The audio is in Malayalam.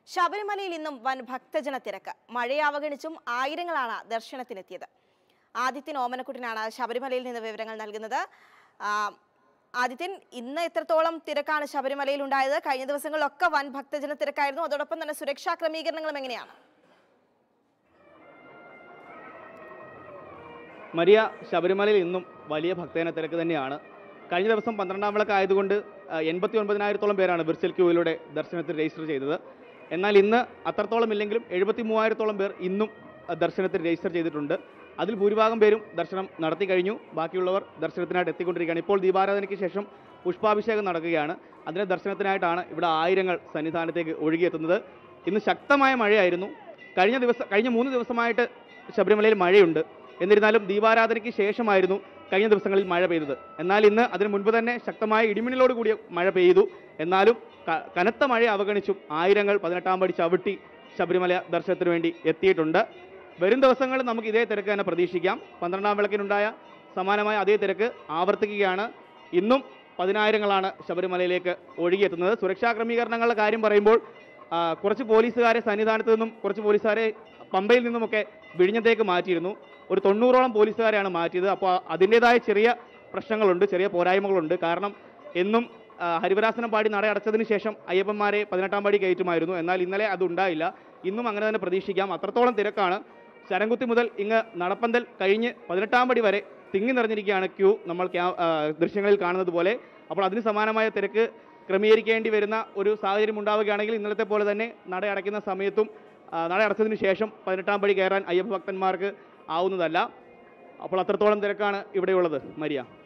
ശബരിമലയിൽ ഇന്നും വൻ ഭക്തജന തിരക്ക് മഴയെ അവഗണിച്ചും ആയിരങ്ങളാണ് ദർശനത്തിനെത്തിയത് ആദിത്യൻ ഓമനക്കുട്ടനാണ് ശബരിമലയിൽ നിന്ന് വിവരങ്ങൾ നൽകുന്നത് ആ, ആദിത്യൻ ഇന്ന് എത്രത്തോളം തിരക്കാണ് ശബരിമലയിൽ ഉണ്ടായത് കഴിഞ്ഞ ദിവസങ്ങളിലൊക്കെ വൻ ഭക്തജന തിരക്കായിരുന്നു അതോടൊപ്പം തന്നെ സുരക്ഷാ ക്രമീകരണങ്ങളും എങ്ങനെയാണ് മരിയ ശബരിമലയിൽ ഇന്നും വലിയ ഭക്തജന തിരക്ക് തന്നെയാണ് കഴിഞ്ഞ ദിവസം പന്ത്രണ്ടാം വിളക്ക് ആയതുകൊണ്ട് എൺപത്തി ഒൻപതിനായിരത്തോളം പേരാണ് വിർച്വൽ ക്യൂവിലൂടെ ദർശനത്തിൽ രജിസ്റ്റർ ചെയ്തത് എന്നാൽ ഇന്ന് അത്രത്തോളം ഇല്ലെങ്കിലും എഴുപത്തി മൂവായിരത്തോളം പേർ ഇന്നും ആ, ദർശനത്തിൽ രജിസ്റ്റർ ചെയ്തിട്ടുണ്ട് അതിൽ ഭൂരിഭാഗം പേരും ദർശനം നടത്തി കഴിഞ്ഞു ബാക്കിയുള്ളവർ ദർശനത്തിനായിട്ട് എത്തിക്കൊണ്ടിരിക്കുകയാണ് ഇപ്പോൾ ദീപാരാധനയ്ക്ക് ശേഷം പുഷ്പാഭിഷേകം നടക്കുകയാണ് അതിൻ്റെ ദർശനത്തിനായിട്ടാണ് ഇവിടെ ആയിരങ്ങൾ സന്നിധാനത്തേക്ക് ഒഴുകിയെത്തുന്നത് ഇന്ന് ശക്തമായ മഴയായിരുന്നു കഴിഞ്ഞ ദിവസം കഴിഞ്ഞ മൂന്ന് ദിവസമായിട്ട് ശബരിമലയിൽ മഴയുണ്ട് എന്നിരുന്നാലും ദീപാരാധനയ്ക്ക് ശേഷമായിരുന്നു കഴിഞ്ഞ ദിവസങ്ങളിൽ മഴ പെയ്തത് എന്നാൽ ഇന്ന് അതിന് മുൻപ് തന്നെ ശക്തമായ ഇടിമിന്നലോട് കൂടിയ മഴ പെയ്തു എന്നാലും ക- കനത്ത മഴയെ അവഗണിച്ചും ആയിരങ്ങൾ പതിനെട്ടാം പടി ചവിട്ടി ശബരിമല ദർശനത്തിന് വേണ്ടി എത്തിയിട്ടുണ്ട് വരും ദിവസങ്ങളിൽ നമുക്ക് ഇതേ തിരക്ക് തന്നെ പ്രതീക്ഷിക്കാം പന്ത്രണ്ടാം വിളക്കിനുണ്ടായ സമാനമായ അതേ തിരക്ക് ആവർത്തിക്കുകയാണ് ഇന്നും പതിനായിരങ്ങളാണ് ശബരിമലയിലേക്ക് ഒഴുകിയെത്തുന്നത് സുരക്ഷാ ക്രമീകരണങ്ങളുടെ കാര്യം പറയുമ്പോൾ ആ, കുറച്ച് പോലീസുകാരെ സന്നിധാനത്ത് നിന്നും കുറച്ച് പോലീസുകാരെ പമ്പയിൽ നിന്നുമൊക്കെ വിഴിഞ്ഞത്തേക്ക് മാറ്റിയിരുന്നു ഒരു തൊണ്ണൂറോളം പോലീസുകാരെയാണ് മാറ്റിയത് അപ്പോൾ അതിൻ്റെതായ ചെറിയ പ്രശ്നങ്ങളുണ്ട് ചെറിയ പോരായ്മകളുണ്ട് കാരണം എന്നും ആ, ഹരിവരാസനം പാടി നട അടച്ചതിന് ശേഷം അയ്യപ്പന്മാരെ പതിനെട്ടാം പടി കയറ്റുമായിരുന്നു എന്നാൽ ഇന്നലെ അതുണ്ടായില്ല ഇന്നും അങ്ങനെ തന്നെ പ്രതീക്ഷിക്കാം അത്രത്തോളം തിരക്കാണ് ശരംകുത്തി മുതൽ ഇങ്ങ് നടപ്പന്തൽ കഴിഞ്ഞ് പതിനെട്ടാം പടി വരെ തിങ്ങി നിറഞ്ഞിരിക്കുകയാണ് ക്യൂ നമ്മൾ ക്യാ- ആ, ദൃശ്യങ്ങളിൽ കാണുന്നത് പോലെ അപ്പോൾ അതിന് സമാനമായ തിരക്ക് ക്രമീകരിക്കേണ്ടി വരുന്ന ഒരു സാഹചര്യം ഉണ്ടാവുകയാണെങ്കിൽ ഇന്നലത്തെ പോലെ തന്നെ നട അടയ്ക്കുന്ന സമയത്തും ആ, നട അടച്ചതിന് ശേഷം പതിനെട്ടാം പടി കയറാൻ അയ്യപ്പ ഭക്തന്മാർക്ക് ആവുന്നതല്ല അപ്പോൾ അത്രത്തോളം തിരക്കാണ് ഇവിടെയുള്ളത് മരിയ